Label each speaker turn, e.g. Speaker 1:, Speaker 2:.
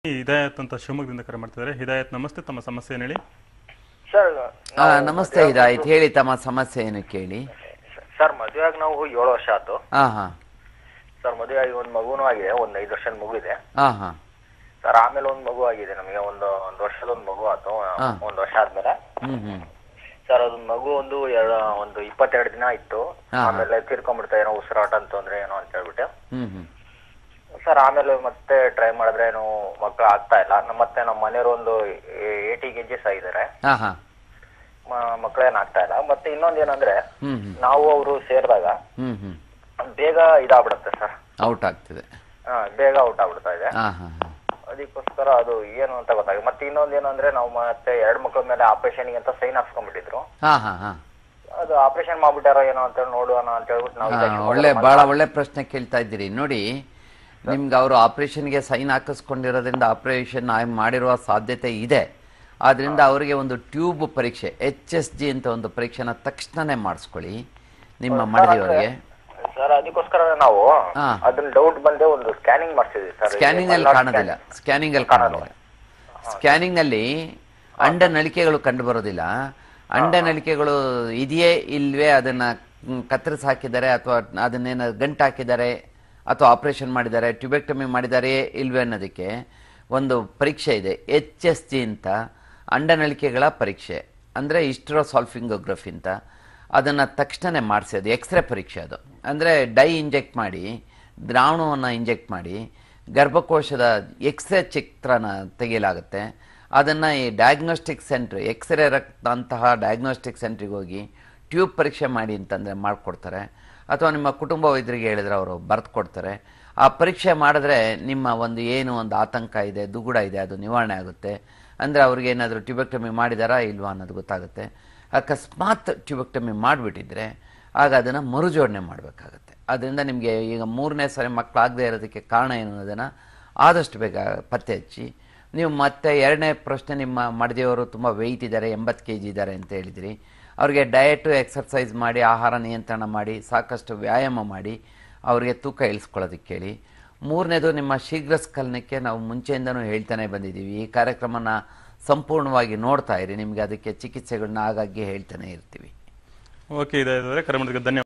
Speaker 1: ಹಿದಾಯತ್ ಅಂತ ಶಿವಮೊಗ್ಗದಿಂದ ಕರೆ ಮಾಡ್ತಿದ್ದಾರೆ ಹಿದಾಯತ್ ನಮಸ್ತೆ ತಮ್ಮ ಸಮಸ್ಯೆ ಏನು ಹೇಳಿ
Speaker 2: ಸರ್
Speaker 3: ಆ, ನಮಸ್ತೆ ಇದಾಯ್ತು ಹೇಳಿ ತಮ್ಮ ಸಮಸ್ಯೆ ಏನು ಕೇಳಿ
Speaker 2: ಸರ್ ಮದುವೆ ಆಗಿ ನಾವು ಏಳು ವರ್ಷ ಆಯ್ತು
Speaker 3: ಹಾ ಹಾ
Speaker 2: ಸರ್ ಮದುವೆ ಆಗಿ ಒಂದು ಮಗುನೂ ಆಗಿದೆ ಒಂದು ಐದು ವರ್ಷದ ಮಗು ಇದೆ
Speaker 3: ಹಾ ಹಾ
Speaker 2: ಸರ್ ಆಮೇಲೆ ಒಂದು ಮಗು ಆಗಿದೆ ನಮಗೆ ಒಂದು ಒಂದು ವರ್ಷದ ಒಂದು ಮಗು ಆಯ್ತು
Speaker 3: ಹಾ.
Speaker 2: ಒಂದು ವರ್ಷ ಆದ್ಮೇಲೆ
Speaker 3: ಹ್ಮ್ ಹ್ಮ್
Speaker 2: ಸರ್ ಅದು ಮಗು ಒಂದು ಎರಡು ಒಂದು ಇಪ್ಪತ್ತೆರಡು ದಿನ ಇತ್ತು
Speaker 3: ಹಾ.
Speaker 2: ಆಮೇಲೆ ತೀರ್ಕೊಂಡ್ಬಿಡ್ತಾ ಏನೋ ಉಸಿರಾಟ ಅಂತಂದ್ರೆ ಏನೋ ಅಂತ ಹೇಳ್ಬಿಟ್ಟು
Speaker 3: ಹ್ಮ್ ಹ್ಮ್
Speaker 2: ಸರ್ ಆಮೇಲೆ ಮತ್ತೆ ಟ್ರೈ ಮಾಡಿದ್ರೆ ಏನು ಮಕ್ಕಳು ಆಗ್ತಾ ಇಲ್ಲ ನಮ್ಮ ಮತ್ತೆ ನಮ್ಮ ಮನೆಯವರು ಒಂದು ಏಯ್ಟಿ ಕೆ ಜಿಸ್ ಆಗಿದ್ದಾರೆ
Speaker 3: ಹಾ ಹಾ
Speaker 2: ಮಕ್ಕಳೇನು ಆಗ್ತಾ ಇಲ್ಲ ಮತ್ತೆ ಇನ್ನೊಂದು ಏನಂದ್ರೆ
Speaker 3: ಹ್ಮ್ ಹ್ಮ್
Speaker 2: ನಾವು ಅವರು ಸೇರಿದಾಗ
Speaker 3: ಹ್ಮ್ ಹ್ಮ್
Speaker 2: ಬೇಗ ಇದಾಗ್ಬಿಡುತ್ತೆ ಸರ್
Speaker 3: ಔಟ್ ಆಗ್ತದೆ
Speaker 2: ಹಾ, ಬೇಗ ಔಟ್ ಆಗ್ಬಿಡ್ತಾ ಇದೆ
Speaker 3: ಹಾ ಹಾ ಹಾ
Speaker 2: ಅದಕ್ಕೋಸ್ಕರ ಅದು ಏನು ಅಂತ ಗೊತ್ತಾಗ ಮತ್ತೆ ಇನ್ನೊಂದು ಏನಂದ್ರೆ ನಾವು ಮತ್ತೆ ಎರಡು ಮಕ್ಕಳ ಮೇಲೆ ಆಪರೇಷನ್ಗೆ ಅಂತ ಸೈನ್ ಹಾಕ್ಸ್ಕೊಂಡ್ಬಿಟ್ಟಿದ್ರು
Speaker 3: ಹಾ ಹಾ ಹಾ
Speaker 2: ಅದು ಆಪರೇಷನ್ ಮಾಡ್ಬಿಟ್ಟಾರೋ ಏನೋ ಅಂತ ನೋಡುವ ಅಂತ ಹೇಳ್ಬಿಟ್ಟು ನಾವು
Speaker 3: ಹಾ,
Speaker 2: ಇದಕ್ಕೆ
Speaker 3: ಒಳ್ಳೆ
Speaker 2: ಮಾಡೋಣ.
Speaker 3: ಬಹಳ ಒಳ್ಳೆ ಪ್ರಶ್ನೆ ಕೇಳ್ತಾ ಇದ್ದೀರಿ ನೋಡಿ ನಿಮ್ಗೆ ಅವರು ಆಪರೇಷನ್ಗೆ ಸೈನ್ ಹಾಕಿಸ್ಕೊಂಡಿರೋದ್ರಿಂದ ಆಪರೇಷನ್ ಮಾಡಿರುವ ಸಾಧ್ಯತೆ ಇದೆ ಆದ್ರಿಂದ ಅವರಿಗೆ ಒಂದು ಟ್ಯೂಬ್ ಪರೀಕ್ಷೆ ಎಚ್ ಎಸ್ ಜಿ ಅಂತ ಒಂದು ಪರೀಕ್ಷೆನ ತಕ್ಷಣನೇ ಮಾಡಿಸ್ಕೊಳ್ಳಿ ನಿಮ್ಮ ಮಡದಿಯವರಿಗೆ
Speaker 2: ಸರ್ ಅದಕ್ಕೋಸ್ಕರ ನಾವು
Speaker 3: ಹಾ.
Speaker 2: ಅದನ್ನ ಡೌಟ್ ಬಂದೆ ಒಂದು ಸ್ಕ್ಯಾನಿಂಗ್ ಮಾಡಿಸಿದ್ವಿ ಸರ್
Speaker 3: ಸ್ಕ್ಯಾನಿಂಗ್ ಅಲ್ಲಿ ಕಾಣೋದಿಲ್ಲ ಸ್ಕ್ಯಾನಿಂಗ್ ಅಲ್ಲಿ ಕಾಣೋದಿಲ್ಲ ಸ್ಕ್ಯಾನಿಂಗ್ ನಲ್ಲಿ ಅಂಡ ನಳಿಕೆಗಳು ಕಂಡು ಬರೋದಿಲ್ಲ ಅಂಡ ನಳಿಕೆಗಳು ಇದೆಯೇ ಇಲ್ವೇ ಅದನ್ನ ಮ್, ಕತ್ತರಿಸಿ ಹಾಕಿದ್ದಾರೆ ಅಥವಾ ಅದನ್ನೇನು ಗಂಟು ಹಾಕಿದ್ದಾರೆ ಅಥವಾ ಆಪರೇಷನ್ ಮಾಡಿದ್ದಾರೆ ಟ್ಯೂಬೆಕ್ಟಮಿ ಮಾಡಿದಾರೆಯೇ ಇಲ್ವೇ ಅನ್ನೋದಕ್ಕೆ ಒಂದು ಪರೀಕ್ಷೆ ಇದೆ ಎಚ್ ಎಸ್ ಜಿ ಅಂತ ಅಂಡನಳಿಕೆಗಳ ಪರೀಕ್ಷೆ ಅಂದರೆ ಇಸ್ಟ್ರೋಸಾಲ್ಫಿಂಗೋಗ್ರಫಿ ಅಂತ ಅದನ್ನು ತಕ್ಷಣನೇ ಮಾಡಿಸೋದು ಎಕ್ಸ್ರೇ ಪರೀಕ್ಷೆ ಅದು ಅಂದರೆ ಡೈ ಇಂಜೆಕ್ಟ್ ಮಾಡಿ ದ್ರಾವಣವನ್ನು ಇಂಜೆಕ್ಟ್ ಮಾಡಿ ಗರ್ಭಕೋಶದ ಎಕ್ಸ್ರೇ ಚಿತ್ರನ ತೆಗೆಯಲಾಗುತ್ತೆ ಅದನ್ನು ಈ ಡಯಾಗ್ನೋಸ್ಟಿಕ್ ಸೆಂಟ್ರ್ ಎಕ್ಸ್ರೇ ರಕ್ತ ಅಂತಹ ಡಯಾಗ್ನೋಸ್ಟಿಕ್ ಸೆಂಟ್ರಿಗೆ ಹೋಗಿ ಟ್ಯೂಬ್ ಪರೀಕ್ಷೆ ಮಾಡಿ ಅಂತಂದರೆ ಮಾಡಿಕೊಡ್ತಾರೆ ಅಥವಾ ನಿಮ್ಮ ಕುಟುಂಬ ವೈದ್ಯರಿಗೆ ಹೇಳಿದ್ರೆ ಅವರು ಬರೆದು ಕೊಡ್ತಾರೆ ಆ ಪರೀಕ್ಷೆ ಮಾಡಿದ್ರೆ ನಿಮ್ಮ ಒಂದು ಏನು ಒಂದು ಆತಂಕ ಇದೆ ದುಗುಡ ಇದೆ ಅದು ನಿವಾರಣೆ ಆಗುತ್ತೆ ಅಂದರೆ ಅವ್ರಿಗೆ ಏನಾದರೂ ಟ್ಯೂಬೆಕ್ಟಮಿ ಮಾಡಿದಾರಾ ಇಲ್ವಾ ಅನ್ನೋದು ಗೊತ್ತಾಗುತ್ತೆ ಅಕಸ್ಮಾತ್ ಟ್ಯೂಬೆಕ್ಟಮಿ ಮಾಡಿಬಿಟ್ಟಿದ್ರೆ ಆಗ ಅದನ್ನು ಮರುಜೋಡಣೆ ಮಾಡಬೇಕಾಗತ್ತೆ ಅದರಿಂದ ನಿಮಗೆ ಈಗ ಮೂರನೇ ಸರಿ ಮಕ್ಕಳಾಗದೇ ಇರೋದಕ್ಕೆ ಕಾರಣ ಏನು ಅನ್ನೋದನ್ನು ಆದಷ್ಟು ಬೇಗ ಪತ್ತೆ ಹಚ್ಚಿ ನೀವು ಮತ್ತೆ ಎರಡನೇ ಪ್ರಶ್ನೆ ನಿಮ್ಮ ಮಡದಿಯವರು ತುಂಬ ವೆಯ್ಟ್ ಇದ್ದಾರೆ ಎಂಬತ್ತು ಕೆ ಜಿ ಇದ್ದಾರೆ ಅಂತ ಹೇಳಿದಿರಿ ಅವ್ರಿಗೆ ಡಯಟು ಎಕ್ಸರ್ಸೈಸ್ ಮಾಡಿ ಆಹಾರ ನಿಯಂತ್ರಣ ಮಾಡಿ ಸಾಕಷ್ಟು ವ್ಯಾಯಾಮ ಮಾಡಿ ಅವರಿಗೆ ತೂಕ ಇಳಿಸ್ಕೊಳ್ಳೋದಕ್ಕೆ ಹೇಳಿ ಮೂರನೇದು ನಿಮ್ಮ ಶೀಘ್ರ ಸ್ಖಲನಕ್ಕೆ ನಾವು ಮುಂಚೆಯಿಂದನೂ ಹೇಳ್ತಾನೆ ಬಂದಿದ್ದೀವಿ ಈ ಕಾರ್ಯಕ್ರಮನ ಸಂಪೂರ್ಣವಾಗಿ ನೋಡ್ತಾ ಇರಿ ನಿಮಗೆ ಅದಕ್ಕೆ ಚಿಕಿತ್ಸೆಗಳನ್ನ ಆಗಾಗ್ಗೆ ಹೇಳ್ತಾನೆ ಇರ್ತೀವಿ
Speaker 1: ಓಕೆ ಇದಾಯ್ತು ಕರೆ ಮಾಡಿದ್ದಕ್ಕೆ ಧನ್ಯವಾದ